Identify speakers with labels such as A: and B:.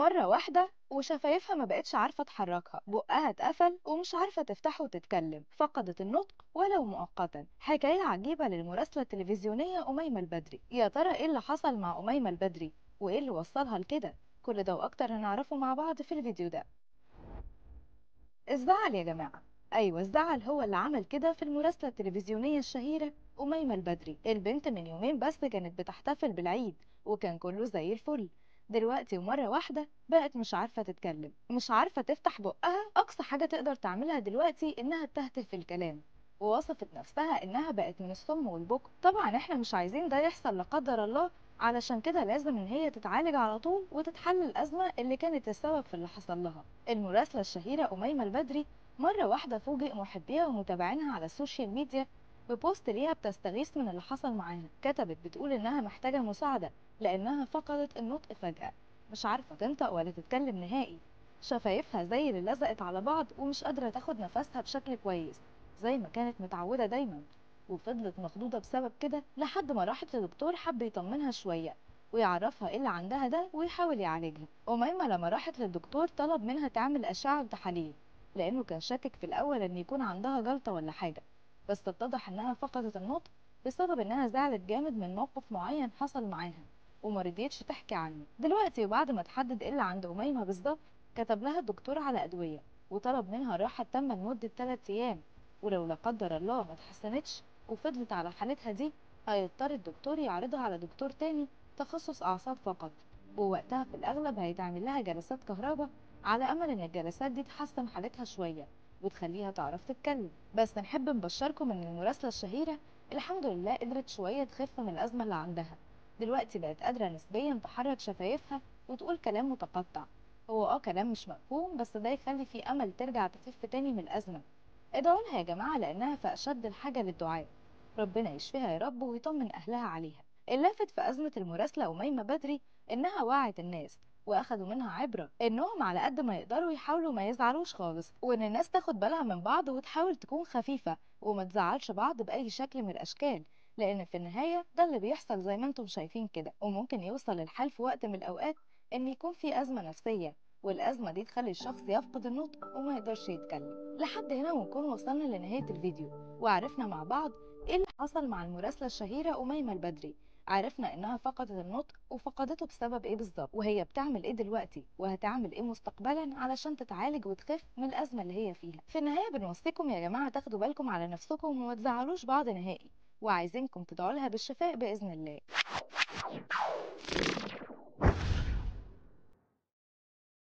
A: مرة واحدة وشفايفها ما بقتش عارفة تحركها بقها اتقفل ومش عارفة تفتح وتتكلم فقدت النطق ولو مؤقتا حكاية عجيبة للمراسلة التلفزيونية أميمة البدري يا ترى ايه اللي حصل مع أميمة البدري وايه اللي وصلها لكده كل ده واكتر هنعرفه مع بعض في الفيديو ده الزعل يا جماعة أيوة الزعل هو اللي عمل كده في المراسلة التلفزيونية الشهيرة أميمة البدري البنت من يومين بس كانت بتحتفل بالعيد وكان كله زي الفل دلوقتي ومرة واحدة بقت مش عارفة تتكلم مش عارفة تفتح بقها أقصى حاجة تقدر تعملها دلوقتي إنها تهتف في الكلام ووصفت نفسها إنها بقت من الصم والبكم طبعا إحنا مش عايزين ده يحصل لا قدر الله علشان كده لازم إن هي تتعالج على طول وتتحل الأزمة اللي كانت السبب في اللي حصل لها المراسلة الشهيرة أميمة البدري مرة واحدة فوجئ محبيها ومتابعينها على السوشيال ميديا ببوست ليها بتستغيث من اللي حصل معاها كتبت بتقول إنها محتاجة مساعدة لأنها فقدت النطق فجأة مش عارفة تنطق ولا تتكلم نهائي شفايفها زي اللي لزقت على بعض ومش قادرة تاخد نفسها بشكل كويس زي ما كانت متعودة دايما وفضلت مخضوضة بسبب كده لحد ما راحت لدكتور حب يطمنها شوية ويعرفها ايه اللي عندها ده ويحاول يعالجها أميمة لما راحت للدكتور طلب منها تعمل أشعة وتحاليل لأنه كان شاكك في الأول إن يكون عندها جلطة ولا حاجة بس اتضح إنها فقدت النطق بسبب إنها زعلت جامد من موقف معين حصل معاها ومرضيتش تحكي عنه دلوقتي وبعد ما تحدد ايه اللي عند أميمة بالظبط كتب لها الدكتور على أدوية وطلب منها راحة تامة لمدة 3 أيام ولو لا قدر الله ما اتحسنتش وفضلت على حالتها دي هيضطر الدكتور يعرضها على دكتور تاني تخصص أعصاب فقط ووقتها في الأغلب هيتعمل لها جلسات كهرباء على أمل إن الجلسات دي تحسن حالتها شوية وتخليها تعرف تتكلم بس نحب نبشركم إن المراسلة الشهيرة الحمد لله قدرت شوية تخف من الأزمة اللي عندها دلوقتي بقت قادرة نسبيا تحرك شفايفها وتقول كلام متقطع هو اه كلام مش مفهوم بس ده يخلي في أمل ترجع تخف تاني من الأزمة ادعوا لها يا جماعة لأنها في أشد الحاجة للدعاء ربنا يشفيها يا رب ويطمن أهلها عليها اللافت في أزمة المراسلة أميمة بدري إنها وعت الناس واخدوا منها عبرة انهم على قد ما يقدروا يحاولوا ما يزعلوش خالص وان الناس تاخد بالها من بعض وتحاول تكون خفيفة وما تزعلش بعض بأي شكل من الأشكال لأن في النهاية ده اللي بيحصل زي ما انتم شايفين كده وممكن يوصل الحال في وقت من الأوقات إن يكون في أزمة نفسية والأزمة دي تخلي الشخص يفقد النطق وما يقدرش يتكلم لحد هنا ونكون وصلنا لنهاية الفيديو وعرفنا مع بعض ايه اللي حصل مع المراسلة الشهيرة أميمة البدري عرفنا انها فقدت النطق وفقدته بسبب ايه بالظبط وهي بتعمل ايه دلوقتي وهتعمل ايه مستقبلا علشان تتعالج وتخف من الازمه اللي هي فيها في النهايه بنوصيكم يا جماعه تاخدوا بالكم على نفسكم وما تزعلوش بعض نهائي وعايزينكم تدعوا لها بالشفاء باذن الله